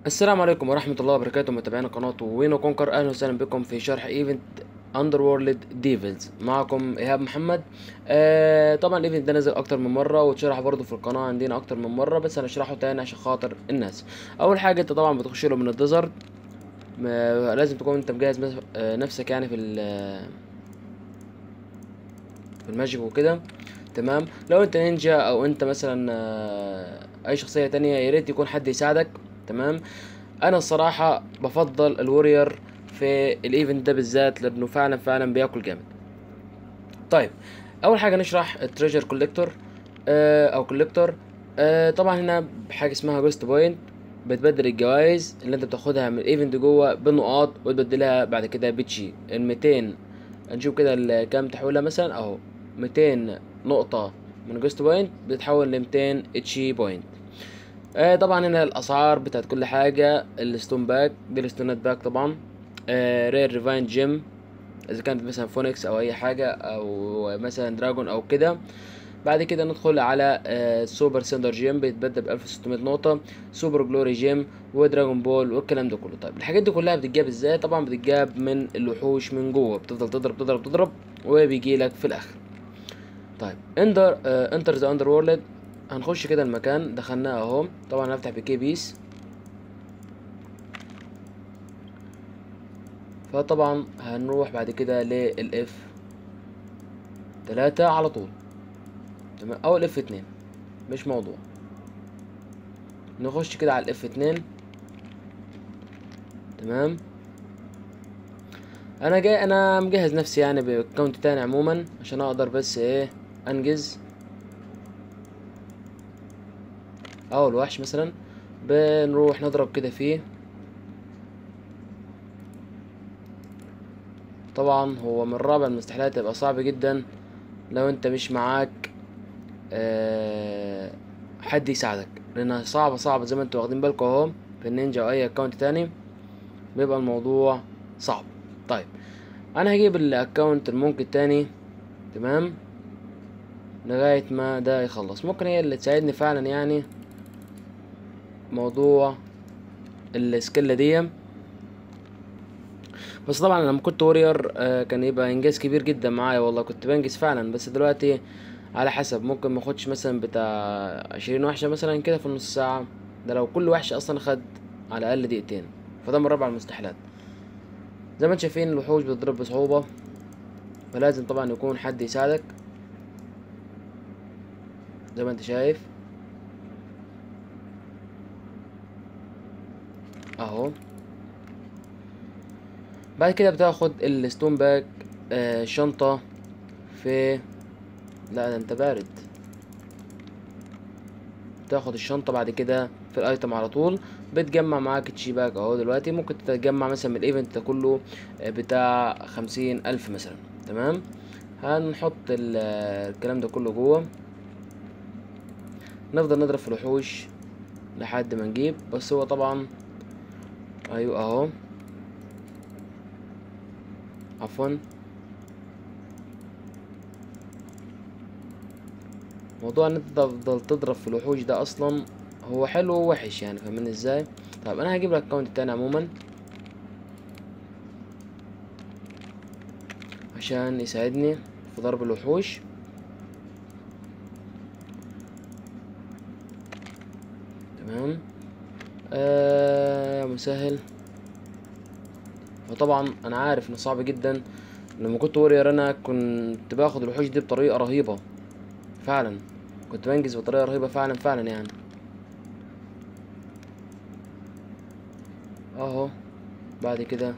السلام عليكم ورحمة الله وبركاته متابعين قناة وينو كونكر أهلا وسهلا بكم في شرح ايفنت اندر وورلد ديفلز معكم ايهاب محمد آه طبعا الايفنت ده نزل اكتر من مرة واتشرح برضه في القناة عندنا اكتر من مرة بس هنشرحه تاني عشان خاطر الناس اول حاجة انت طبعا بتخش له من الديزرت ما- لازم تكون انت مجهز مس- آه، نفسك يعني في ال- في الماجيك وكده تمام لو انت نينجا او انت مثلا آه، اي شخصية تانية يا ريت يكون حد يساعدك تمام انا الصراحة بفضل الوريور في الايفنت ده بالذات لانه فعلا فعلا بياكل جامد طيب اول حاجة نشرح التريجر كوليكتور او كوليكتور طبعا هنا بحاجة اسمها جوست بوينت بتبدل الجوائز اللي انت بتاخدها من الايفنت جوه بالنقاط وتبدلها بعد كده بتشي ال 200 نشوف كده ال- كام تحولها مثلا اهو 200 نقطة من جوست بوينت بتتحول ل 200 اتشي بوينت آه طبعا هنا الاسعار بتاعت كل حاجة الستون باك دي الستونات باك طبعا آه رير ريفاين جيم اذا كانت مثلا فونكس او اي حاجة او مثلا دراجون او كده بعد كده ندخل على آه سوبر سندر جيم بيتبدل ب 1600 نقطة سوبر جلوري جيم ودراجون بول والكلام ده كله طيب الحاجات دي كلها بتتجاب ازاي طبعا بتتجاب من الوحوش من جوه بتفضل تضرب تضرب تضرب وبيجي لك في الاخر طيب اندر انتر ذا اندر وورلد هنخش كده المكان دخلناه اهو طبعا هفتح بكي بيس فطبعا هنروح بعد كده للاف تلاتة على طول تمام او الاف اتنين مش موضوع نخش كده على الاف اتنين تمام انا جاي انا مجهز نفسي يعني باكونت تاني عموما عشان اقدر بس ايه انجز او الوحش مثلا بنروح نضرب كده فيه طبعا هو من رابع المستحيلات يبقى صعب جدا لو انت مش معاك آه حد يساعدك لانها صعبة صعبة زي ما انتوا واخدين بالكم اهو في النينجا او اي اكونت تاني بيبقى الموضوع صعب طيب انا هجيب الاكونت الممكن التاني تمام لغاية ما ده يخلص ممكن هي اللي تساعدني فعلا يعني موضوع السكيلة دي بس طبعا لما كنت وورير آه كان يبقى انجاز كبير جدا معايا والله كنت بنجز فعلا بس دلوقتي على حسب ممكن ما اخدش مثلا بتاع عشرين وحشة مثلا كده في نص ساعة ده لو كل وحش اصلا خد على الاقل دقيقتين فده من رابع المستحيلات زي ما انتم شايفين الوحوش بتضرب بصعوبة فلازم طبعا يكون حد يساعدك زي ما انت شايف اهو بعد كده بتاخد الستون باك آه شنطة في لا ده انت بارد تاخد الشنطة بعد كده في الايتم على طول بتجمع معاك تشي باك اهو دلوقتي ممكن تتجمع مثلا من الايفنت ده كله آه، بتاع خمسين الف مثلا تمام هنحط ال- آه، الكلام ده كله جوه نفضل نضرب في الوحوش لحد ما نجيب بس هو طبعا ايوه اهو عفوا موضوع ان انت تفضل تضرب في الوحوش ده اصلا هو حلو ووحش يعني فاهمين ازاي طيب انا هجيب لك الاكونت التاني عموما عشان يساعدني في ضرب الوحوش تمام آه يا مسهل وطبعا انا عارف انه صعب جدا لما كنت وورير انا كنت باخد الوحوش دي بطريقه رهيبه فعلا كنت بنجز بطريقه رهيبه فعلا فعلا يعني اهو بعد كده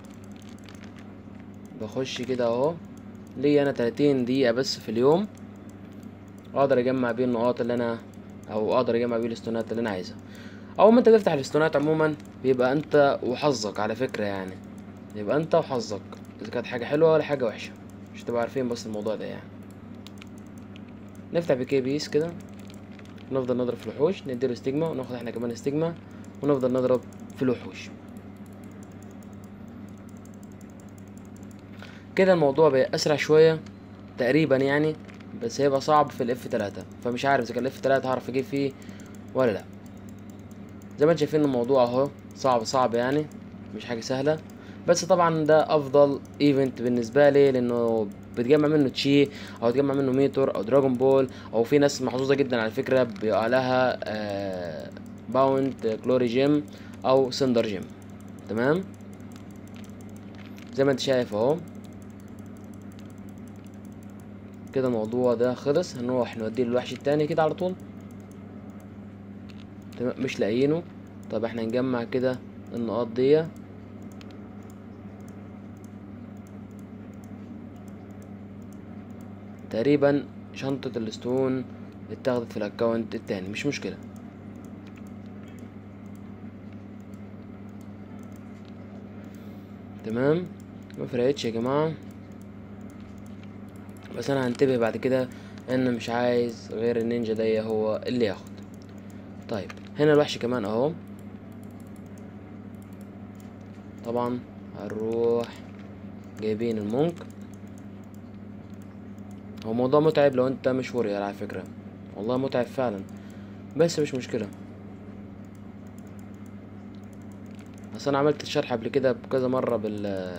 بخش كده اهو لي انا 30 دقيقه بس في اليوم اقدر اجمع بيه النقاط اللي انا او اقدر اجمع بيه الاستونات اللي انا عايزها اول ما انت تفتح الاستونات عموما بيبقى انت وحظك على فكره يعني يبقى انت وحظك اذا كانت حاجه حلوه ولا حاجه وحشه مش تبقى عارفين بس الموضوع ده يعني نفتح بكي بيس كده نفضل نضرب في الوحوش نديله استجما وناخد احنا كمان استجما ونفضل نضرب في الوحوش كده الموضوع بقى اسرع شويه تقريبا يعني بس هيبقى صعب في الاف 3 فمش عارف اذا كان الاف 3 هعرف اجيب فيه ولا لا زي ما انتم شايفين الموضوع اهو صعب صعب يعني مش حاجة سهلة بس طبعا ده افضل ايفنت بالنسبة لي لانه بتجمع منه تشي او تجمع منه ميتور او دراجون بول او في ناس محظوظة جدا على فكرة بيقع لها آه باوند كلوري جيم او سندر جيم تمام زي ما انت شايف اهو كده الموضوع ده خلص هنروح نوديه للوحش التاني كده على طول تمام مش لاقيينه طب احنا نجمع كده النقاط دي تقريبا شنطة الستون اتاخدت في الاكونت التاني مش مشكلة تمام ما فرقتش يا جماعة بس انا هنتبه بعد كده ان مش عايز غير النينجا ده هو اللي ياخد طيب هنا الوحش كمان اهو طبعا هنروح جايبين المونك هو موضوع متعب لو انت مش وريال على فكرة والله متعب فعلا بس مش مشكلة اصل انا عملت الشرح قبل كده بكذا مرة بال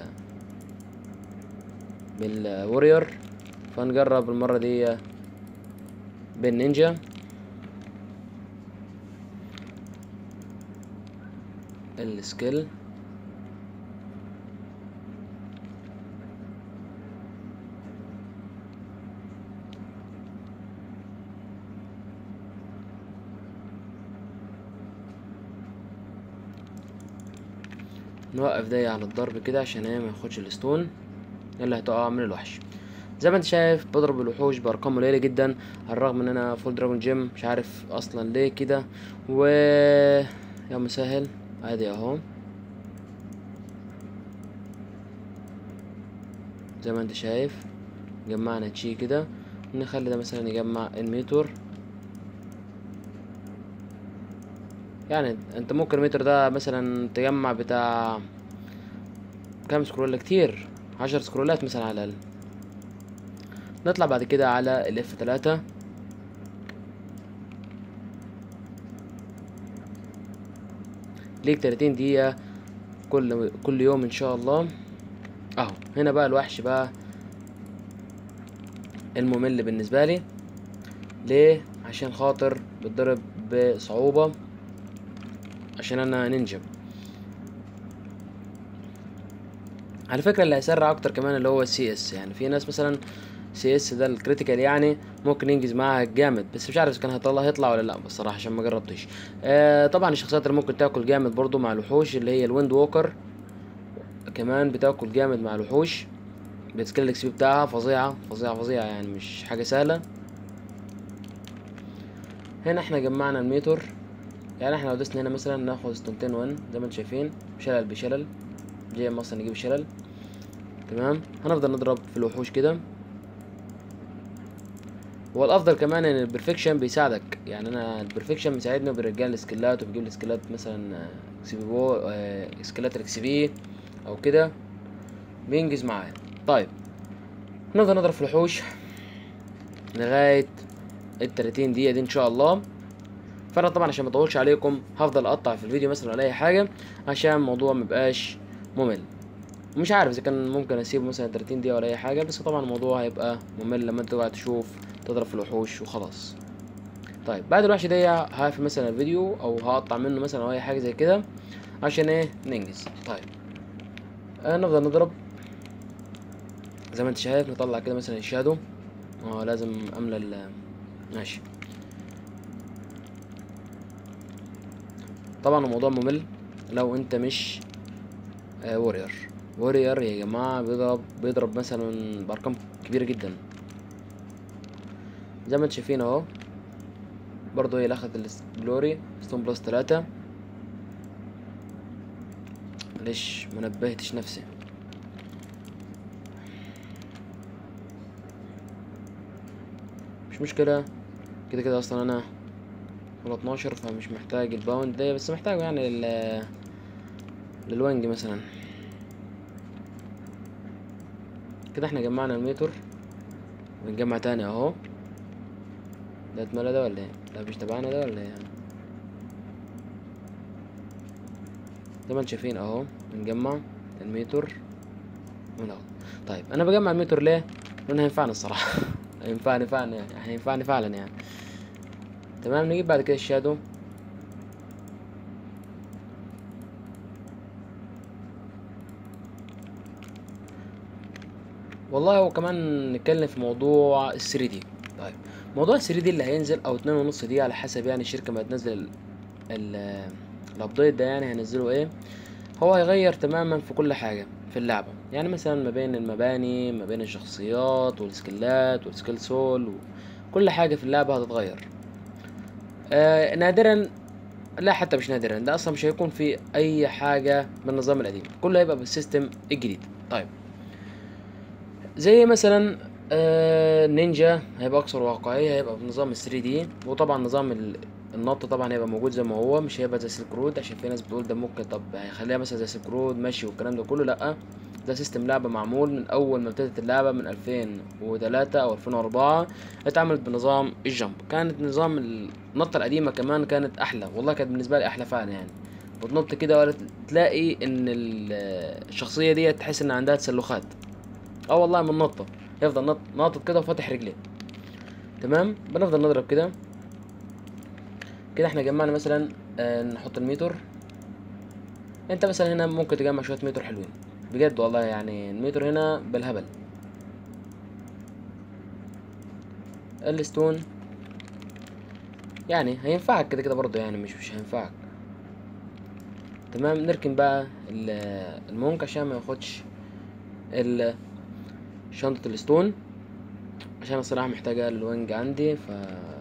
بالوريور فنجرب المرة دي بالنينجا السكيل نوقف دي على الضرب كده عشان هي ما ياخدش الستون اللي هتقع من الوحش زي ما انت شايف بضرب الوحوش بارقام قليله جدا على الرغم ان انا فول دراجون جيم مش عارف اصلا ليه كده و يا مسهل عادي اهو زي ما انت شايف جمعنا تشي كده نخلي ده مثلا يجمع الميتور يعني انت ممكن المتر ده مثلا تجمع بتاع كام سكرول كتير عشر سكرولات مثلا على الاقل نطلع بعد كده على الاف تلاتة ليك تلاتين دقيقة كل كل يوم ان شاء الله اهو هنا بقى الوحش بقى الممل بالنسبة لي ليه عشان خاطر بتضرب بصعوبة عشان انا نينجا على فكرة اللي هيسرع اكتر كمان اللي هو السي اس يعني في ناس مثلا سي اس ده الكريتيكال يعني ممكن ينجز معاها جامد بس مش عارف اذا كان هيطلع هيطلع ولا لا بصراحة عشان ما جربتش آه طبعا الشخصيات اللي ممكن تاكل جامد برضو مع الوحوش اللي هي الويند ووكر كمان بتاكل جامد مع الوحوش بتسكيل الاكس بي بتاعها فظيعة فظيعة فظيعة يعني مش حاجة سهلة هنا احنا جمعنا الميتور يعني احنا لو دسنا هنا مثلا ناخد ستونتين وان زي ما انتم شايفين شلل بشلل جاي مثلا نجيب شلل تمام هنفضل نضرب في الوحوش كده والافضل كمان ان البرفكشن بيساعدك يعني انا البرفكشن بيساعدني وبيرجع لي سكيلات وبيجيب لي سكيلات مثلا اكس بي بو اه سكيلات الاكس بي او كده بينجز معايا طيب نفضل نضرب في الوحوش لغايه التلاتين دقيقه دي ان شاء الله فانا طبعا عشان ما اطولش عليكم هفضل اقطع في الفيديو مثلا ولا اي حاجه عشان الموضوع مبقاش ممل مش عارف اذا كان ممكن اسيبه مثلا 30 دقيقه ولا اي حاجه بس طبعا الموضوع هيبقى ممل لما انت تقعد تشوف تضرب في الوحوش وخلاص طيب بعد الوحش دي هقفل مثلا الفيديو او هقطع منه مثلا او اي حاجه زي كده عشان ايه ننجز طيب آه نفضل نضرب زي ما انت شايف نطلع كده مثلا الشادو اه لازم املى ال ماشي طبعا الموضوع ممل لو انت مش آه وورير وورير يا جماعة بيضرب بيضرب مثلا بأرقام كبيرة جدا زي ما انتم شايفين اهو برضه هي اللي اخدت الجلوري ستون بلس تلاتة معلش منبهتش نفسي مش مشكلة كده كده اصلا انا ولا 12 فمش محتاج الباوند ده بس محتاجه يعني لل للوينج مثلا كده احنا جمعنا الميتر بنجمع تاني اهو ده اتملى ده ولا ايه لا مش تبعنا ده ولا ايه زي ما انتم شايفين اهو بنجمع الميتر وناخد طيب انا بجمع الميتر ليه لانه هينفعني الصراحه هينفعني فعلا يعني هينفعني فعلا يعني تمام نجيب بعد كده الشادو والله هو كمان نتكلم في موضوع ال 3 دي طيب موضوع ال 3 دي اللي هينزل او اتنين ونص دي على حسب يعني الشركة ما تنزل ال- الابديت ده يعني هينزلوا ايه هو هيغير تماما في كل حاجة في اللعبة يعني مثلا ما بين المباني ما بين الشخصيات والسكيلات والسكيل سول وكل حاجة في اللعبة هتتغير آه نادرا لا حتى مش نادرا ده اصلا مش هيكون في اي حاجة بالنظام القديم كله هيبقى بالسيستم الجديد طيب زي مثلا آه نينجا هيبقى اكثر واقعية هيبقى بنظام ال 3 دي وطبعا نظام ال- النط طبعا هيبقى موجود زي ما هو مش هيبقى زي سيلك رود عشان في ناس بتقول ده ممكن طب هيخليها مثلا زي سيلك رود ماشي والكلام ده كله لا ده سيستم لعبة معمول من أول ما ابتدت اللعبة من 2003 أو 2004 اتعملت بنظام الجمب كانت نظام النطة القديمة كمان كانت أحلى والله كانت بالنسبة لي أحلى فعلا يعني بتنط كده ولا تلاقي إن ال- الشخصية دي تحس إن عندها تسلخات اه والله من نطة يفضل نط ناطط كده وفاتح رجليه تمام بنفضل نضرب كده كده احنا جمعنا مثلا آه نحط الميتر انت مثلا هنا ممكن تجمع شوية ميتر حلوين بجد والله يعني الميتر هنا بالهبل الستون يعني هينفعك كده كده برضه يعني مش مش هينفعك تمام نركن بقى ال- المونك عشان ما ياخدش ال- شنطة الستون عشان الصراحة محتاجة الوينج عندي ف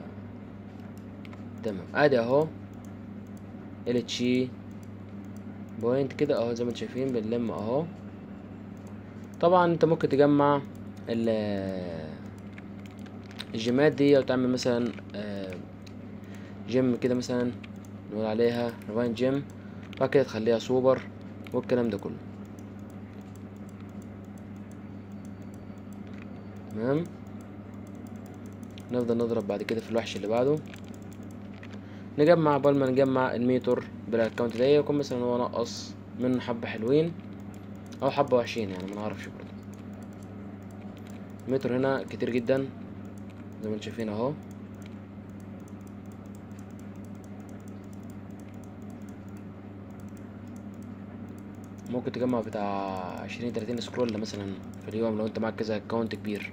تمام ادي اهو التشي بوينت كده اهو زي ما انتم شايفين بنلم اهو طبعا انت ممكن تجمع ال الجيمات دي وتعمل مثلا آه، جيم كده مثلا نقول عليها ريفاين جيم بعد كده تخليها سوبر والكلام ده كله تمام نفضل نضرب بعد كده في الوحش اللي بعده نجمع قبل ما نجمع الميتر بالاكونت ده يكون مثلا هو نقص من حبة حلوين او حبة وحشين يعني ما نعرفش برضه الميتر هنا كتير جدا زي ما انتم شايفين اهو ممكن تجمع بتاع عشرين تلاتين سكرول مثلا في اليوم لو انت معاك كذا اكونت كبير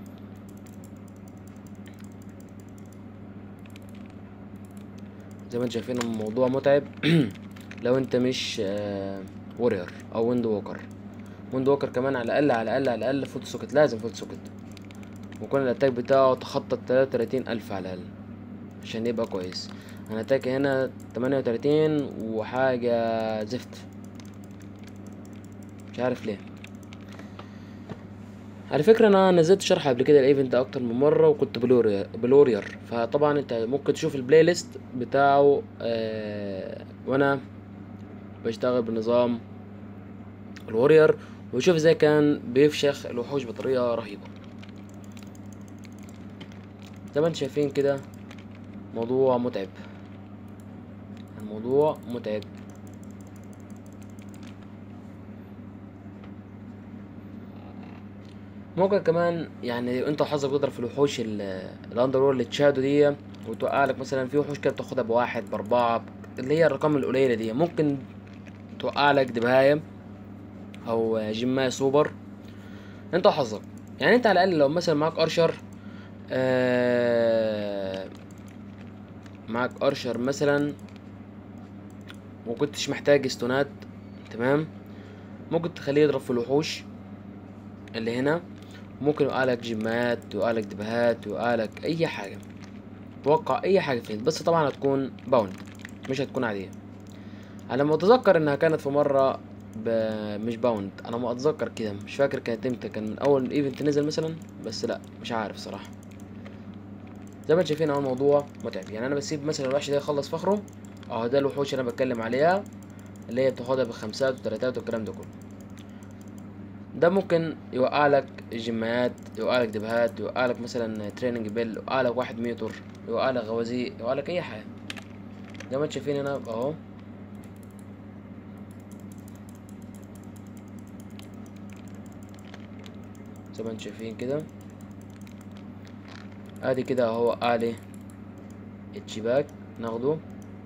زي ما انتم شايفين الموضوع متعب لو انت مش وورير او ويند ووكر ويند ووكر كمان على الاقل على الاقل على الاقل فوت سوكت لازم فوت سوكت ويكون الاتاك بتاعه تخطى التلاتة وتلاتين الف على الاقل عشان يبقى كويس انا اتاك هنا تمانية وتلاتين وحاجة زفت مش عارف ليه على فكرة انا نزلت شرح قبل كده الايفنت ده اكتر من مرة وكنت بلورير بلورير فطبعا انت ممكن تشوف البلاي ليست بتاعه آه وانا بشتغل بنظام الورير وشوف ازاي كان بيفشخ الوحوش بطريقة رهيبة زي ما انتم شايفين كده موضوع متعب الموضوع متعب ممكن كمان يعني انت وحظك تضرب في الوحوش ال- الاندر وورلد تشادو دي وتوقع لك مثلا في وحوش كده بتاخدها بواحد باربعة اللي هي الارقام القليلة دي ممكن توقع لك دبهاية او جماية سوبر انت وحظك يعني انت على الاقل لو مثلا معاك ارشر آه معاك ارشر مثلا وكنتش محتاج استونات تمام ممكن تخليه يضرب في الوحوش اللي هنا ممكن يوقعلك جيمات يوقعلك دبهات يوقعلك اي حاجة توقع اي حاجة فين بس طبعا هتكون باوند مش هتكون عادية على ما اتذكر انها كانت في مرة ب... مش باوند انا ما اتذكر كده مش فاكر كانت امتى كان من اول ايفنت نزل مثلا بس لا مش عارف صراحة زي ما انتم شايفين اهو الموضوع متعب يعني انا بسيب مثلا الوحش ده يخلص فخره اهو ده الوحوش اللي انا بتكلم عليها اللي هي بتاخدها بخمسات وتلاتات والكلام ده كله ده ممكن يوقع لك جيمات يوقع لك دبهات يوقع لك مثلا تريننج بيل يوقع لك واحد ميتر يوقع لك غوازيق يوقع لك اي حاجه زي ما انتم شايفين هنا اهو زي ما انتم شايفين كده ادي كده هو اعلى الشباك ناخده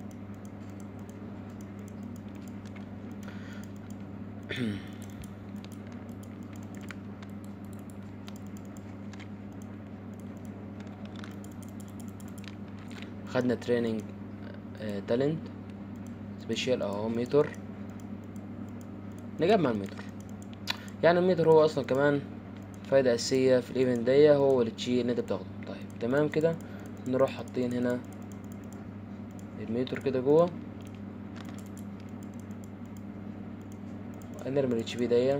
خدنا تريننج تالنت سبيشال اهو ميتر نجمع الميتر يعني الميتر هو اصلا كمان فايدة اساسية في الايفنت دي هو التشي اللي انت بتاخده طيب تمام كده نروح حاطين هنا الميتر كده جوه نرمي الاتش بي دي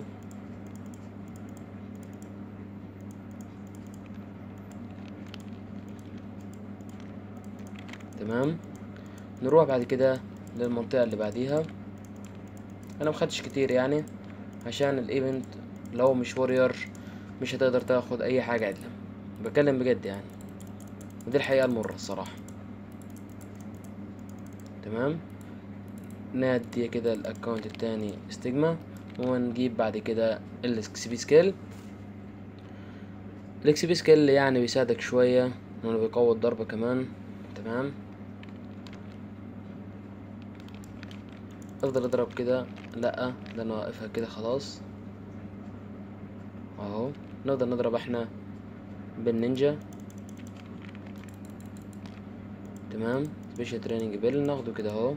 تمام نروح بعد كده للمنطقة اللي بعديها انا مخدتش كتير يعني عشان الايفنت لو مش وورير مش هتقدر تاخد اي حاجة عدلة بكلم بجد يعني ودي الحقيقة المرة الصراحة تمام نادي كده الاكونت التاني استجما ونجيب بعد كده الاكس بي سكيل الاكس بي سكيل يعني بيساعدك شوية انه بيقوي الضربة كمان تمام افضل اضرب كده لا ده انا واقفها كده خلاص اهو نقدر نضرب احنا بالنينجا تمام سبيشال تريننج بيل ناخده كده اهو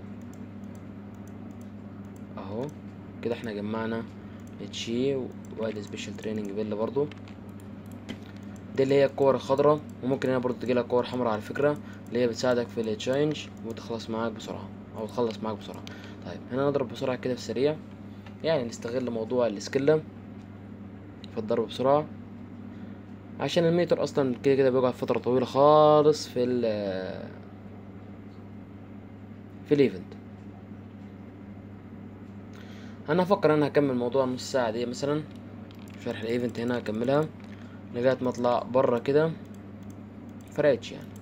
اهو كده احنا جمعنا تشي وادي سبيشال تريننج بيل برضو دي اللي هي الكور الخضراء وممكن هنا برضو تجيلها كور حمراء على فكرة اللي هي بتساعدك في التشينج وتخلص معاك بسرعة او تخلص معاك بسرعة طيب هنا نضرب بسرعة كده في السريع يعني نستغل موضوع السكيلة في الضرب بسرعة عشان الميتر اصلا كده كده بيقعد فترة طويلة خالص في ال في الايفنت انا افكر انا هكمل موضوع نص ساعة دي مثلا شرح الايفنت هنا هكملها لغاية ما اطلع برا كده فرقتش يعني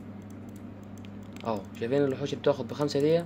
اهو شايفين الوحوش اللي بتاخد بخمسة دي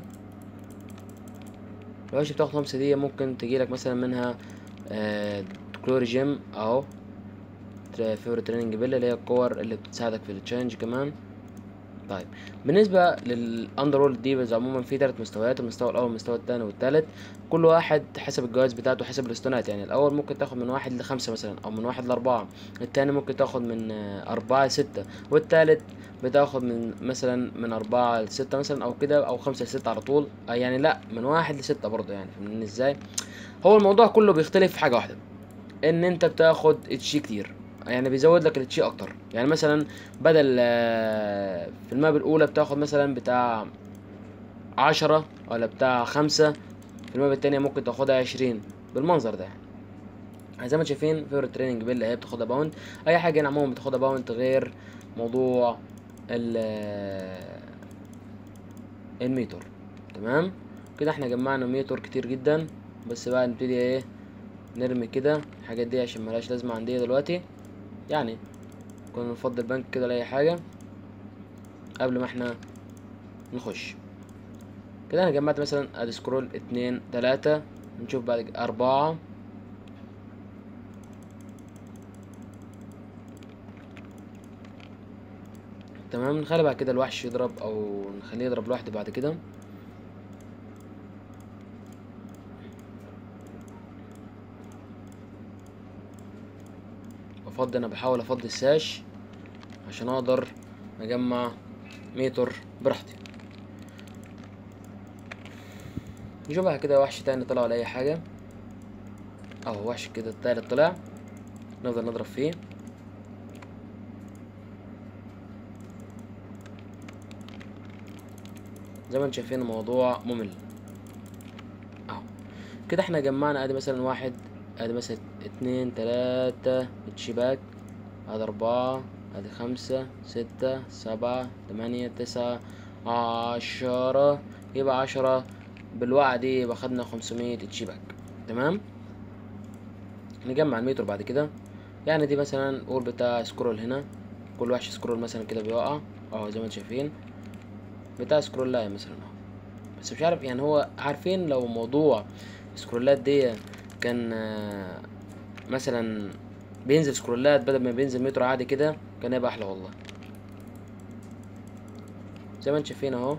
الوحوش اللي بتاخد خمسة دي ممكن تجيلك مثلا منها آه كلوري جيم اهو فيور تريننج بيل اللي هي الكور اللي بتساعدك في التشينج كمان طيب بالنسبة للأندر وورلد ديفلز عموما في تلات مستويات المستوى الأول المستوى التاني والتالت كل واحد حسب الجوائز بتاعته حسب الاستونات يعني الأول ممكن تاخد من واحد لخمسة مثلا أو من واحد لأربعة التاني ممكن تاخد من آه، أربعة لستة والتالت بتاخد من مثلا من أربعة لستة مثلا أو كده أو خمسة لستة على طول آه، يعني لأ من واحد لستة برضه يعني فاهمني ازاي هو الموضوع كله بيختلف في حاجة واحدة ان انت بتاخد اتشي كتير يعني بيزود لك الاتشي اكتر يعني مثلا بدل آه، في الماب الاولى بتاخد مثلا بتاع عشرة ولا بتاع خمسة في الماب التانية ممكن تاخدها عشرين بالمنظر ده يعني زي ما انتم شايفين فيور تريننج بيل هي بتاخدها باوند اي حاجة هنا عموما بتاخدها باوند غير موضوع ال آه، الميتر تمام كده احنا جمعنا ميتر كتير جدا بس بقى نبتدي ايه نرمي كده الحاجات دي عشان ملهاش لازمة عندي دلوقتي يعني كنا نفضل بنك كده لأي حاجة قبل ما احنا نخش كده انا جمعت مثلا ادي سكرول اتنين تلاتة نشوف بعد كده اربعة تمام نخلي بعد كده الوحش يضرب او نخليه يضرب لوحده بعد كده بفضي انا بحاول افضي الساش عشان اقدر اجمع متر براحتي نشوف بعد كده وحش تاني طلع ولا اي حاجة اهو وحش كده التالت طلع نفضل نضرب فيه زي ما انتم شايفين الموضوع ممل اهو كده احنا جمعنا ادي مثلا واحد ادي مثلا اتنين تلاتة اتشباك ادي اربعة ادي خمسة ستة سبعة تمانية تسعة عشرة يبقى عشرة بالوقعة دي يبقى خدنا خمسمية اتشباك تمام نجمع المتر بعد كده يعني دي مثلا قول بتاع سكرول هنا كل وحش سكرول مثلا كده بيقع اهو زي ما انتم شايفين بتاع سكرول لاين مثلا اهو بس مش عارف يعني هو عارفين لو موضوع السكرولات دي كان آه، مثلا بينزل سكرولات بدل ما بينزل مترو عادي كده كان هيبقى احلى والله زي ما انتم شايفين اهو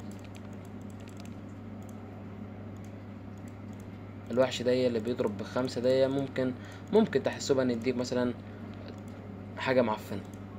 الوحش ده اللي بيضرب بخمسة ده ممكن ممكن تحسبها ان يديك مثلا حاجة معفنة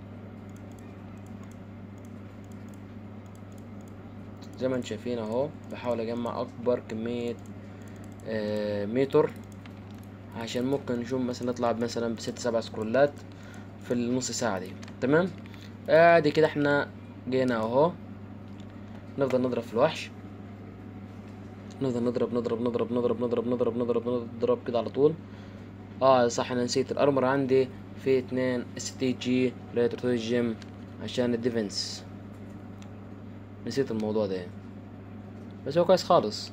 زي ما انتم شايفين اهو بحاول اجمع اكبر كمية آه متر عشان ممكن نشوف مثلا نطلع مثلا بست سبع سكرولات في النص ساعة دي تمام ادي كده احنا جينا اهو نفضل نضرب في الوحش نفضل نضرب نضرب نضرب نضرب نضرب نضرب نضرب نضرب كده على طول اه صح انا نسيت الارمر عندي في اتنين اس تي جي جيم عشان الديفنس نسيت الموضوع ده بس هو كويس خالص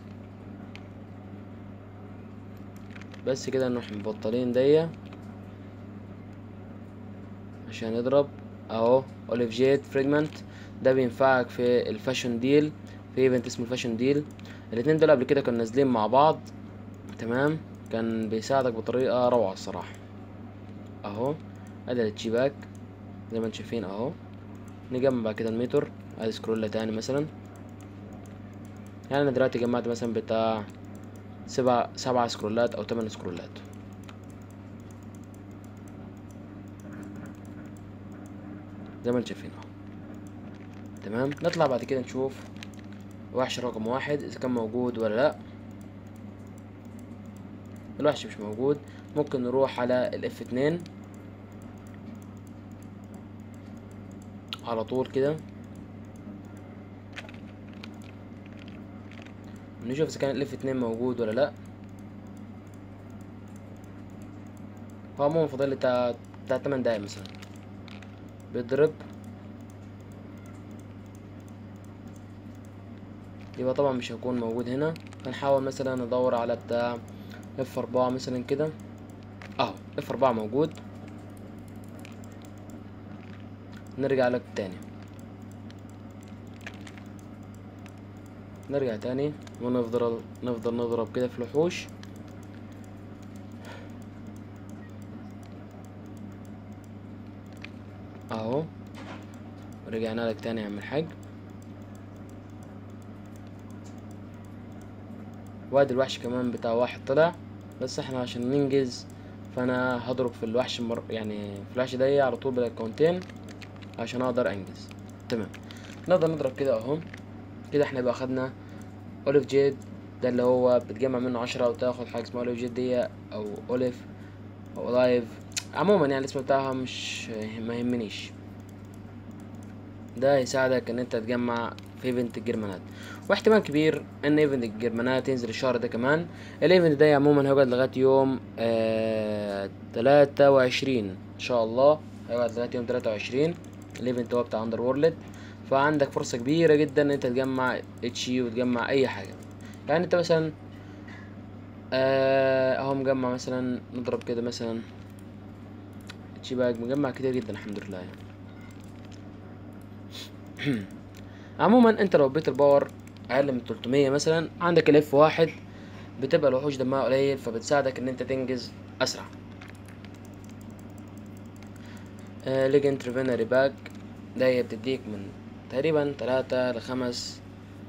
بس كده نروح مبطلين دي عشان يضرب اهو اوليف جيت فريجمنت ده بينفعك في الفاشن ديل في ايفنت اسمه الفاشن ديل الاتنين دول قبل كده كانوا نازلين مع بعض تمام كان بيساعدك بطريقة روعة الصراحة اهو ادي التشيباك زي ما انتم شايفين اهو نجمع بعد كده الميتر ادي سكرولة تاني مثلا يعني انا دلوقتي جمعت مثلا بتاع سبع سبع سكرولات او تمن سكرولات زي ما انتم شايفين اهو تمام نطلع بعد كده نشوف وحش رقم واحد اذا كان موجود ولا لا الوحش مش موجود ممكن نروح على الاف اتنين على طول كده نشوف اذا كان الاف اتنين موجود ولا لا هو عموما فاضل لي بتاع بتاع تمن دقايق مثلا بيضرب يبقى طبعا مش هيكون موجود هنا هنحاول مثلا ندور على بتاع اف اربعة مثلا كده اهو اف اربعة موجود نرجع لك تاني نرجع تاني ونفضل نفضل نضرب كده في الوحوش اهو رجعنا لك تاني يا عم الحاج وادي الوحش كمان بتاع واحد طلع بس احنا عشان ننجز فانا هضرب في الوحش مر... يعني في الوحش ده على طول بالاكونتين عشان اقدر انجز تمام نقدر نضرب كده اهو كده احنا بقى خدنا اوليف جيد ده اللي هو بتجمع منه عشرة وتاخد حاجة اسمها اوليف جيد دي او اوليف او لايف عموما يعني الاسم بتاعها مش ما يهمنيش ده يساعدك ان انت تجمع في ايفنت الجرمانات واحتمال كبير ان ايفنت الجرمانات ينزل الشهر ده كمان الايفنت ده عموما هيقعد لغايه يوم آه تلاتة وعشرين ان شاء الله هيقعد لغايه يوم تلاتة وعشرين الايفنت هو بتاع اندر وورلد فعندك فرصه كبيره جدا ان انت تجمع اتشي وتجمع اي حاجه يعني انت مثلا آه اهو مجمع مثلا نضرب كده مثلا اتشي باج مجمع كتير جدا الحمد لله يعني عموما انت لو بيت الباور اقل من 300 مثلا عندك الاف واحد بتبقى الوحوش دمها قليل فبتساعدك ان انت تنجز اسرع آه ليجنت ريفينري باك ده هي بتديك من تقريبا تلاتة لخمس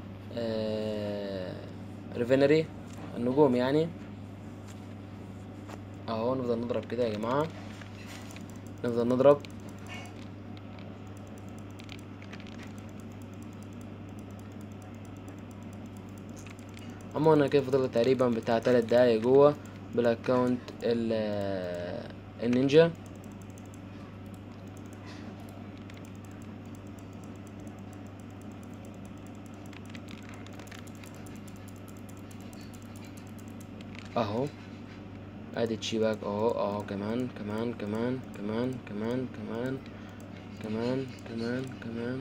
آه ريفينري النجوم يعني اهو نفضل نضرب كده يا جماعة نفضل نضرب عموما انا كده فضلت تقريبا بتاع تلات دقايق جوه بالاكونت النينجا اهو ادي تشيباك اهو اهو كمان كمان كمان كمان كمان كمان كمان كمان كمان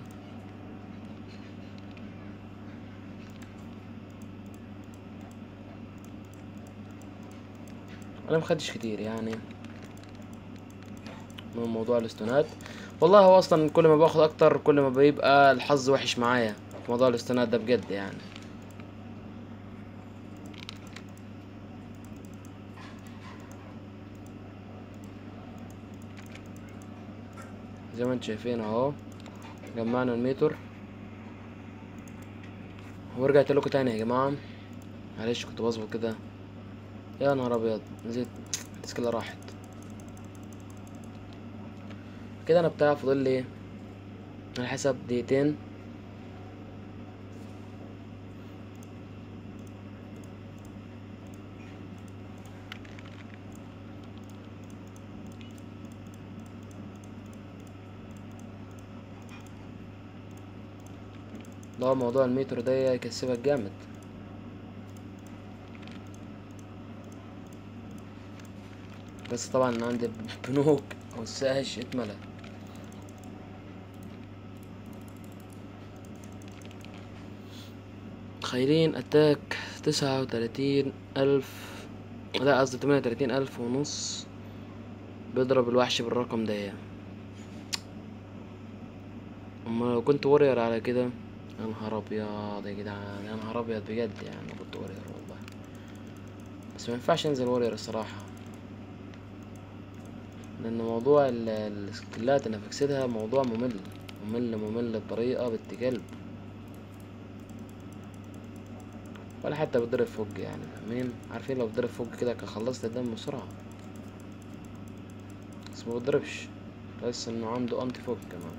انا مخدش كتير يعني من موضوع الاستونات والله هو اصلا كل ما باخد اكتر كل ما بيبقى الحظ وحش معايا في موضوع الاستونات ده بجد يعني زي ما انتم شايفين اهو جمعنا الميتر ورجعت لكم تاني يا جماعة معلش كنت بظبط كده يا نهار ابيض نسيت التسكيلة راحت كده انا بتاع فاضل لي على حسب دقيقتين لا موضوع المتر ده يكسبك جامد بس طبعا عند البنوك او الساهش اتملى خايلين اتاك تسعة وتلاتين الف لا قصدي تمانية وتلاتين الف ونص بيضرب الوحش بالرقم ده اما لو كنت ورير على كده يا نهار ابيض يا جدعان يا نهار ابيض بجد يعني لو كنت ورير والله بس ما ينفعش انزل ورير الصراحة لان موضوع ال- السكيلات انا فكسدها موضوع ممل ممل ممل بطريقة بنت كلب ولا حتى بتضرب فوق يعني فاهمين عارفين لو بتضرب فوق كده كان خلصت الدم بسرعة بس ما بتضربش تحس انه عنده انتي فوق كمان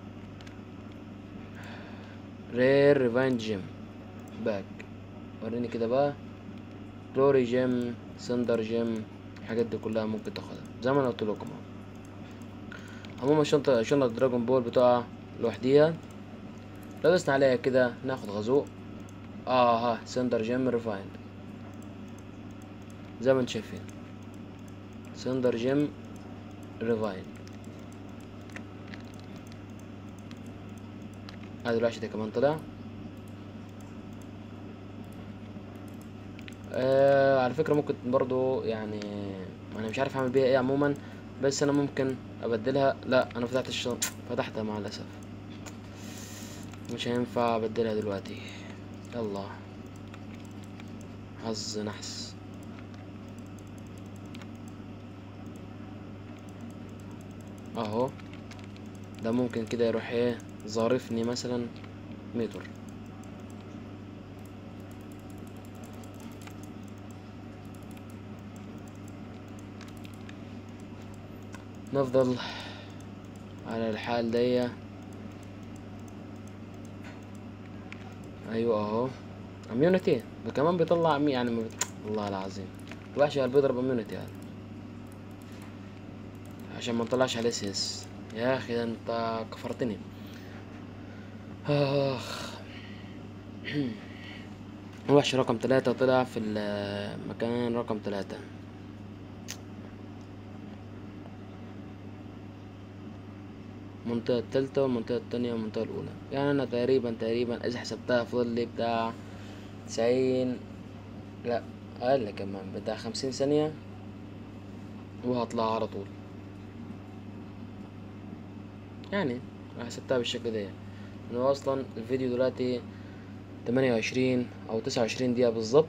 رير ريفايند جيم باك وريني كده بقى جلوري جيم سندر جيم الحاجات دي كلها ممكن تاخدها زي ما انا قلت لكم اهو عموما شنطة شنطة دراجون بول بتقع لوحديها لو دوسنا عليها كده ناخد غزوق اه ها سندر جيم ريفايند زي ما انتم شايفين سندر جيم ريفايند هذا الوحش ده كمان طلع آه على فكرة ممكن برضو يعني انا مش عارف اعمل بيها ايه عموما بس انا ممكن ابدلها لا انا فتحت الشنطة فتحتها مع الاسف مش هينفع ابدلها دلوقتي يلا حظ نحس اهو ده ممكن كده يروح ايه ظارفني مثلا متر نفضل على الحال دي ايوه اهو اميونيتي ده كمان بيطلع مي يعني ما بت... والله العظيم الوحش اللي بيضرب اميونيتي يعني عشان ما نطلعش عليه سيس يا اخي ده انت كفرتني اخ الوحش رقم ثلاثة طلع في المكان رقم ثلاثة المنطقة التالتة والمنطقة التانية والمنطقة الأولى يعني أنا تقريبا تقريبا إذا حسبتها فاضل لي بتاع تسعين لا أقل كمان بتاع خمسين ثانية وهطلع على طول يعني أنا حسبتها بالشكل ده أنا أصلا الفيديو دلوقتي تمانية وعشرين أو تسعة وعشرين دقيقة بالظبط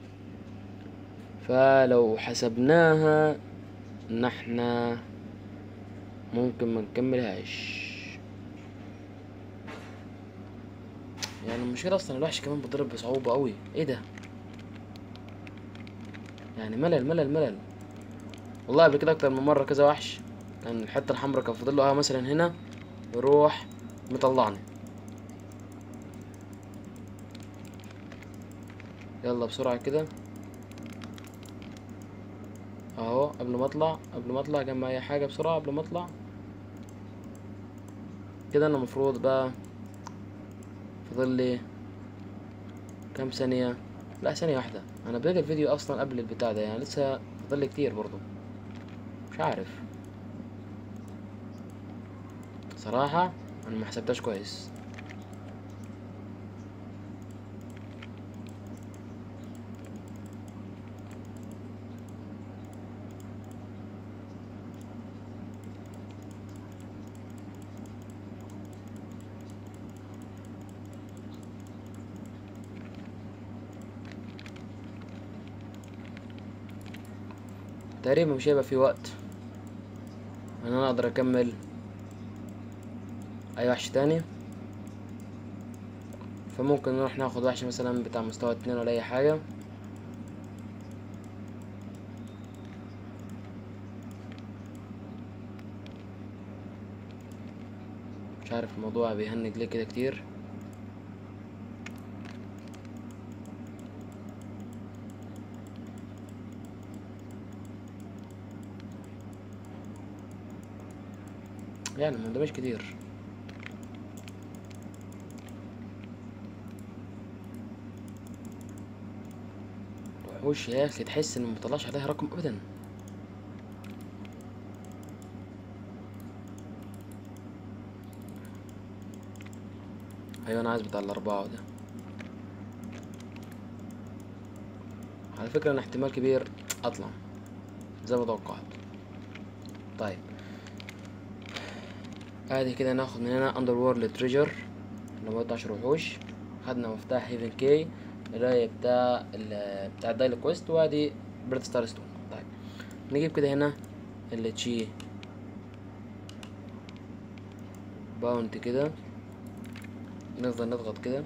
فلو حسبناها إن احنا ممكن ما نكملهاش يعني المشكلة اصلا الوحش كمان بيضرب بصعوبة قوي ايه ده يعني ملل ملل ملل والله قبل كده اكتر من مرة كذا وحش كان الحتة الحمراء كان فاضل له مثلا هنا يروح مطلعني يلا بسرعة كده اهو قبل ما اطلع قبل ما اطلع جنب اي حاجة بسرعة قبل ما اطلع كده انا المفروض بقى فاضل لي كام ثانية لا ثانية واحدة انا بدأت الفيديو اصلا قبل البتاع ده يعني لسه فاضل لي كتير برضو مش عارف صراحة انا ما حسبتهاش كويس تقريبا مش هيبقى في وقت ان انا اقدر اكمل اي وحش تاني فممكن نروح ناخد وحش مثلا بتاع مستوى اتنين ولا اي حاجة مش عارف الموضوع بيهنج ليه كده كتير يعني ما ده مش كتير وحوش يا اخي تحس ان مطلعش عليها رقم ابدا ايوه انا عايز بتاع الاربعة ده على فكرة انا احتمال كبير اطلع زي ما توقعت طيب ادي كده ناخد من هنا اندر وورلد تريجر اللي هو 12 وحوش خدنا مفتاح هيفن كي اللي هي بتاع ال بتاع الدايل كويست وادي بريد ستار ستون طيب نجيب كده هنا اللي تشي باونت كده نفضل نضغط كده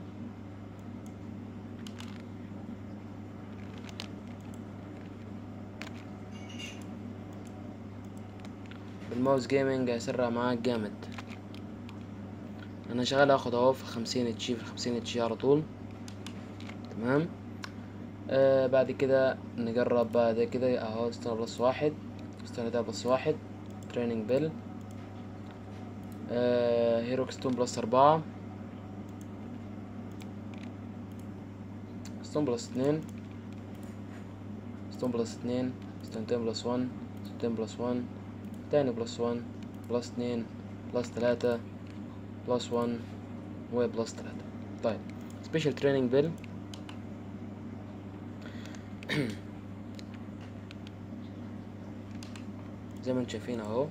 بالماوس جيمنج هيسرع معاك جامد انا شغال اخد اهو في خمسين اتشي في خمسين اتشي على طول تمام آه بعد كده نجرب بعد كده اهو ستار بلس واحد ستار ده بلس واحد تريننج بيل آه هيروك ستون بلس اربعة ستون بلس اتنين ستون بلس اتنين ستونتين بلس ون ستونتين بلس ون تاني بلس ون بلس اتنين بلس تلاتة بلس ون وبلس تلاتة طيب سبيشال تريننج بيل زي ما انتم شايفين اهو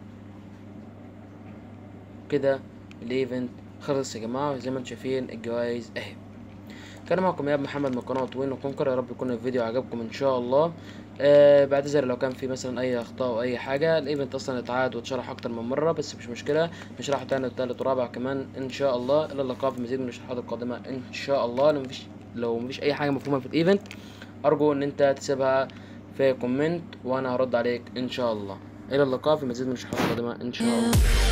كده الايفنت خلص يا جماعه زي ما انتم شايفين الجوائز اهي كان معكم يا محمد من قناه وين وكونكر يا رب يكون الفيديو عجبكم ان شاء الله آه بعتذر لو كان في مثلا اي اخطاء او اي حاجه الايفنت اصلا اتعاد واتشرح اكتر من مره بس مش مشكله نشرحه تاني وتالت ورابع كمان ان شاء الله الى اللقاء في مزيد من الشروحات القادمه ان شاء الله لو مفيش لو مفيش اي حاجه مفهومه في الايفنت ارجو ان انت تسيبها في كومنت وانا هرد عليك ان شاء الله الى اللقاء في مزيد من الشروحات القادمه ان شاء الله